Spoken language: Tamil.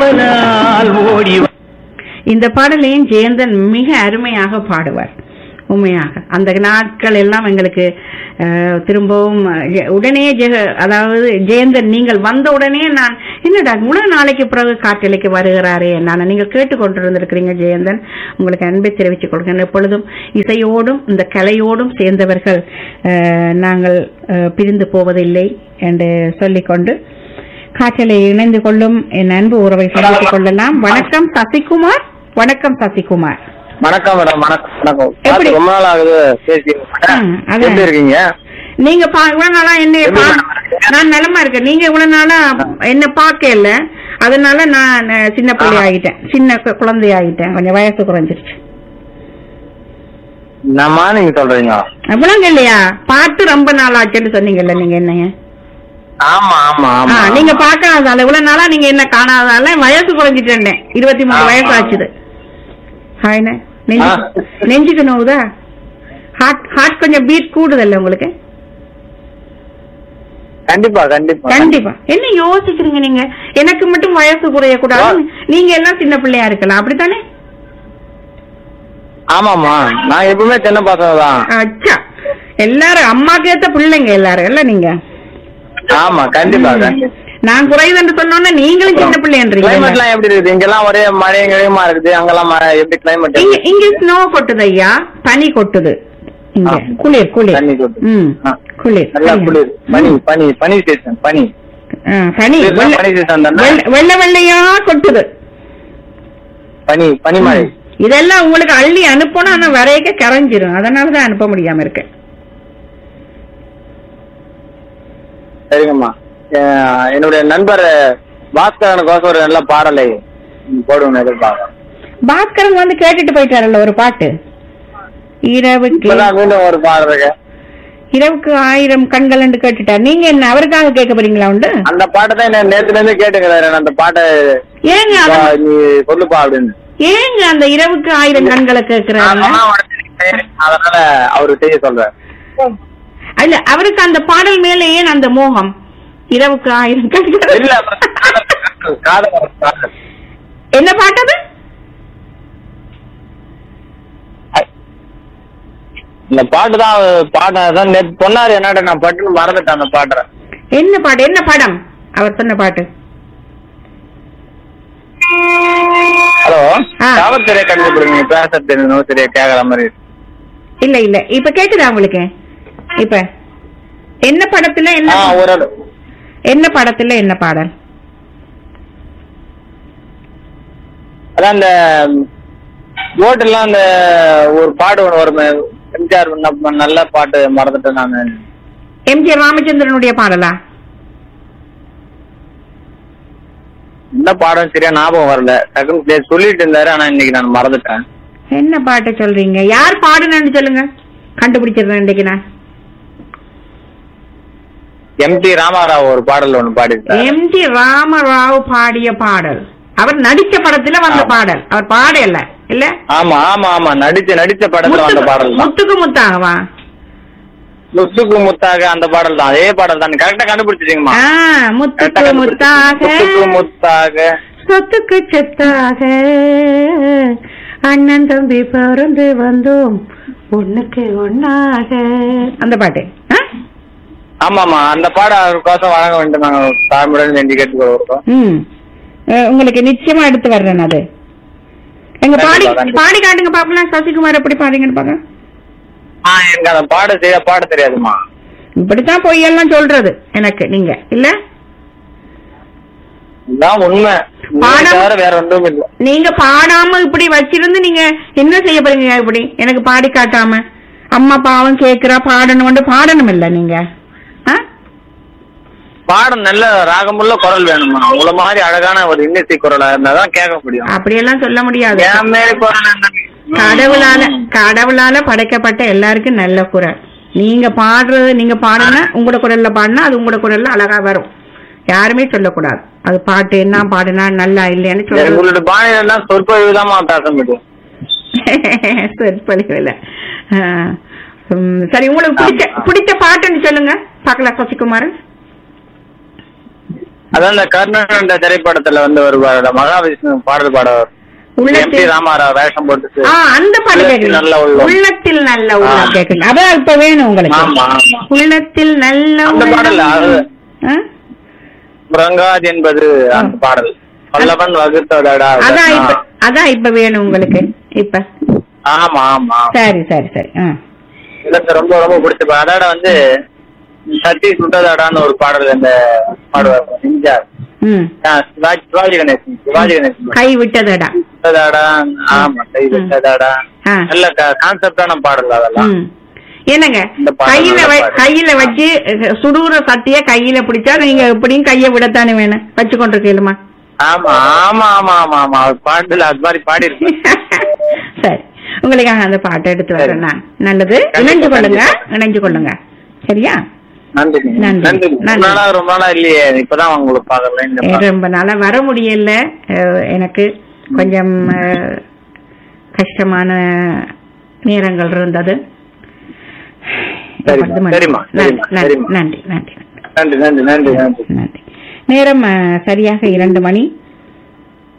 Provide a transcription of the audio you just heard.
காவலால் ஓடி வா- இந்த பாடலையும் ஜெயந்தன் மிக அருமையாக பாடுவார் உண்மையாக அந்த நாட்கள் எல்லாம் எங்களுக்கு அஹ், திரும்பவும் அஹ், உடனே ஜெக அதாவது ஜெயந்தன் நீங்கள் வந்த உடனே நான் என்னடா இவ்வளவு நாளைக்கு பிறகு காற்றலைக்கு வருகிறாரே நான் நீங்கள் கேட்டுக்கொண்டிருந்திருக்கிறீங்க ஜெயந்தன் உங்களுக்கு அன்பை தெரிவித்துக் கொள்கிறேன் எப்பொழுதும் இசையோடும் இந்த கலையோடும் சேர்ந்தவர்கள் அஹ், நாங்கள் அஹ், பிரிந்து போவதில்லை என்று சொல்லிக்கொண்டு காற்றலை இணைந்து கொள்ளும் என் அன்பு உறவை சந்தித்துக் கொள்ளலாம் வணக்கம் சசிகுமார் வணக்கம் சசிகுமார் வணக்கம் மேடம் வணக்கம் வணக்கம் எப்படி? பார்த்து ரொம்ப நாள் ஆகுது பேசி ம், அதான். எப்படி இருக்கீங்க நீங்க பா- இவ்வளவு நாளா என்ன எப்படி பா- மேடம்? நான் நலமா இருக்கேன் நீங்க இவ்வளவு நாளா என்ன பார்க்கல அதனால நான் அஹ், சின்ன பிள்ளை ஆகிட்டேன் சின்ன கு- குழந்தை ஆகிட்டேன் கொஞ்சம் வயசு குறைஞ்சிருச்சு என்னம்மா நீங்க சொல்றீங்க அவ்வளவு இல்லையா பார்த்து ரொம்ப நாள் ஆச்சுன்னு சொன்னீங்கல்ல நீங்க என்னங்க ஆமா ஆமா ஆ, ஆமா நீங்க பார்க்காததால இவ்வளவு நாளா நீங்க என்ன காணாததால வயசு குறைஞ்சிட்டேன் இருபத்தி மூணு ஆமா, வயசு ஆமா. ஆச்சுது ஹாய்ண்ணே நெஞ்சு ஆ. நெஞ்சுக்கு நோவுதா ஹார்ட் ஹார்ட் கொஞ்சம் பீட் கூடுதல்ல உங்களுக்கு கண்டிப்பா கண்டிப்பா கண்டிப்பா என்ன யோசிக்கிறீங்க நீங்க எனக்கு மட்டும் வயசு குறைய கூடாது நீங்க எல்லாம் சின்ன பிள்ளையா இருக்கலாம் அப்படித்தானே ஆமாமா நான் எப்பவுமே சின்ன பசங்க தான் அச்சா எல்லாரும் அம்மாக்கு ஏத்த பிள்ளைங்க எல்லாரும் இல்ல நீங்க ஆமா கண்டிப்பா ம். கண்டிப்பா நான் குறையுதுன்னு சொன்னோன்னா நீங்களும் சின்ன பிள்ளைன்றீங்க கிளைமேட் எல்லாம் எப்படி இருக்குது இங்கெல்லாம் ஒரே மழையும் கிளையுமா இருக்குது அங்கெல்லாம் மழை எப்படி கிளைமேட் இங்க இங்க ஸ்னோ கொட்டுது ஐயா பனி கொட்டுது இங்க ஆ. குளிர் குளிர் தண்ணி கொட்டுது. ம் ஆ. குளிர் நல்லா குளிர் பனி பனி பனி சீசன் பனி ஆ, பனி குளிர்னா வெள்ளை- பனி சீசன் தானே வெள்ளை- வெள்ளை வெள்ளையா கொட்டுது பனி பனிமழை ம். இதெல்லாம் உங்களுக்கு அள்ளி அனுப்பணும் ஆனா வரையக்க கரைஞ்சிரும் அதனாலதான் அனுப்ப முடியாம இருக்கு சரிங்கம்மா அஹ் என்னுடைய நண்பர் பாஸ்கரனுக்கோசம் ஒரு நல்ல பாடலை போடுவேன் எதிர்பார்க்கிறேன் பாஸ்கரன் வந்து கேட்டுட்டு போயிட்டாருல்ல ஒரு பாட்டு இரவுக்கு இப்பதான் மீண்டும் ஒரு பாடல் இருக்கு இரவுக்கு ஆயிரம் கண்கள் என்று கேட்டுட்டார் நீங்க என்ன அவருக்காக கேட்க போறீங்களா உண்டு அந்த பாட்டை தான் என்ன நேத்துல இருந்து கேட்டுக்கிறாரு அந்த பாட்டை ஏங்க வா, அது- நீ சொல்லுப்பா அப்படின்னு ஏங்க அந்த இரவுக்கு ஆயிரம் கண்களை கேட்கிறாங்க நான் சொன்னா உடனே அதனால அவரு செய்ய சொல்றேன் இல்ல அவருக்கு அந்த பாடல் மேல ஏன் அந்த மோகம் இரவுக்கு ஆயிரம் கண்கள் இல்ல காதல், காதல் காதல். என்ன பாட்டது இந்த பாட்டு தான் பாட்டு தான் நேத்து பொன்னாரு என்னட்ட நான் பட்டுன்னு மறந்துட்டேன் அந்த பாட்டை என்ன பாட்டு என்ன படம் அவர் சொன்ன பாட்டு ஹலோ ஆ. யாவர் சரியா கண்டுபிடிங்க பேச தெரியணும் சரியா கேக்குற மாதிரி இருக்கு. இல்ல இல்ல இப்ப கேக்குதா உங்களுக்கு இப்ப என்ன படத்துல என்ன ஆ ஒரு என்ன படத்துல என்ன பாடல் அதான் அந்த ஓட்டுலாம் அந்த ஒரு பாட்டு ஒன்று வருமே எம்ஜிஆர் பண்ண நல்ல பாட்டு மறந்துட்டேன் நானு எம்ஜிஆர் ராமச்சந்திரனுடைய பாடலா என்ன பாடம் சரியா ஞாபகம் வரல டக்குன்னு play- சொல்லிட்டு இருந்தாரு ஆனா இன்னைக்கு நான் மறந்துட்டேன் என்ன பாட்டு சொல்றீங்க யார் பாடுனன்னு சொல்லுங்க கண்டுபிடிச்சிருந்தேன் இன்னைக்கு நான் எம் டி ராமாராவ் ஒரு பாடல் ஒண்ணு பாடிருக்காரு எம்ஜி ராமராவ் பாடிய பாடல் அவர் நடிச்ச படத்துல வந்த ஆமா. பாடல் அவர் பாடல இல்ல ஆமா ஆமா ஆமா நடிச்ச நடிச்ச படத்துல வந்த முத்துக்கு- பாடல் தான் முத்துக்கு முத்தாகவா முத்துக்கு முத்தாக அந்த பாடல் தான் அதே பாடல் தான் கரெக்டா கண்டுபிடிச்சிட்டீங்கம்மா ஆ, Correct ஆ முத்துக்கு கண்டுபிடிச்சிட்டீங்க. முத்தாக முத்துக்கு முத்தாக சொத்துக்கு சொத்தாக அண்ணன் தம்பி பிறந்து வந்தோம் ஒண்ணுக்கு ஒண்ணாக அந்த பாட்டு ஆ? ஆமாமா அந்த பாடம் அவருக்கோசம் வழங்க வேண்டும் நாங்க தாழ்மையுடன் வேண்டி கேட்டுக்கொள்வோம் ம் அஹ், உங்களுக்கு நிச்சயமா எடுத்து வர்றேன் அது எங்க பாடி கண்டிப்பா, கண்டிப்பா. பாடி காட்டுங்க பாக்கலாம் சசிகுமார் எப்படி பாடுங்கன்னு பாக்க ஆ எனக்கு அந்த பாட செய்ய பாட தெரியாதுமா இப்படித்தான் பொய்யெல்லாம் சொல்றது எனக்கு நீங்க இல்ல இதுதான் உண்மை பாடம். உண்மையை தவிர வேற ஒன்றும் இல்ல நீங்க பாடாம இப்படி வச்சிருந்து நீங்க என்ன செய்ய போறீங்க இப்படி எனக்கு பாடி காட்டாம அம்மா பாவம் கேக்குறா பாடணும் பாடணும் இல்ல நீங்க ஆ? பாடம் நல்ல ராகமுள்ள குரல் வேணுமா உங்கள மாதிரி அழகான ஒரு இன்னிசை குரலா இருந்தாதான் கேட்க முடியும் அப்படியெல்லாம் சொல்ல முடியாது என் மேல குரல் என்ன? கடவுளால கடவுளால படைக்கப்பட்ட எல்லாருக்கும் நல்ல குரல் நீங்க பாடுறது நீங்க பாடுனா உங்களோட குரல்ல பாடினா அது உங்களோட குரல்ல அழகா வரும் யாருமே சொல்லக்கூடாது அது பாட்டு என்ன பாடுனா நல்லா இல்லையான்னு சரி, சொல்றது உங்களோட பாணியில எல்லாம் சொற்பொழிவு தான் பேச முடியும் சொற்பொழிவுல ஆ. ம், சரி உங்களுக்கு பிடிச்ச ஆமா. பிடிச்ச பாட்டுன்னு சொல்லுங்க பாக்கலாம் சசிகுமார் அதான் இந்த கர்ணன் என்ற திரைப்படத்துல வந்து ஒரு பாடல் மகாவிஷ்ணு பாடல் பாடவர் எம் உள்ளத்தில் டி ராமாராவ் வேஷம் போட்டு ஆ அந்த பாட்டு உள்ளத்தில் கேக்குறீங்க நல்ல உள்ளம். உள்ளத்தில் நல்ல உள்ளம் ஆ. கேக்குறீங்க அதான் இப்ப வேணும் உங்களுக்கு ஆமா ஆமா உள்ளத்தில் நல்ல அந்த உள்ளம். பாடல் அது ஆ? முரங்காது என்பது அந்த பாடல் பல்லவன் வகுத்ததடா அதான் இப்ப அதான் இப்ப வேணும் உங்களுக்கு இப்ப ஆமா ஆமா சரி சரி சரி ஆ. எனக்கு ரொம்ப ரொம்ப பிடிச்ச பா- அதோட வந்து சத்தி சுட்டதாடான்னு ஒரு பாடல் அந்த பாடுவார் எம்ஜிஆர் ம் ஆ, சிவாஜி சிவாஜி கணேசன் சிவாஜி கணேசன் கை விட்டதடா சுட்டதாடா ஆமா கை விட்டதாடா ஆ. நல்ல கான்செப்டான பாடல் அதெல்லாம் ம். என்னங்க இந்த பாடல் கையில நல்ல வ- பாடல். கையில வச்சு அஹ், சுடுற சட்டிய கையில பிடிச்சா நீங்க எப்படியும் கைய விடத்தானே வேணும் வச்சு கொண்டிருக்கீலுமா ஆமா ஆமா ஆமா ஆமா ஆமா அவர் பாடல அது மாதிரி பாடி இருக்கு சரி உங்களுக்காக அந்த பாட்டை எடுத்து சரி. வரேன் நான் நல்லது கண்டிப்பா, இணைஞ்சு கொள்ளுங்க கண்டிப்பா. இணைஞ்சு கொள்ளுங்க சரியா நன்றி நன்றி. நன்றி நன்றி. ரொம்ப நாளா ரொம்ப நாளா இல்லையே இப்பதான் உங்களுக்கு பாக்கல இந்த அஹ், பா- ரொம்ப நாளா வர முடியல அஹ், எனக்கு கொஞ்சம் அஹ், கஷ்டமான நேரங்கள் இருந்தது சரிம்மா, எப்பொழுதும் சரிம்மா, நன்றி, சரிம்மா, நன்றி சரிம்மா. நன்றி நன்றி நன்றி நன்றி நன்றி நன்றி நன்றி நேரம் அஹ், சரியாக இரண்டு மணி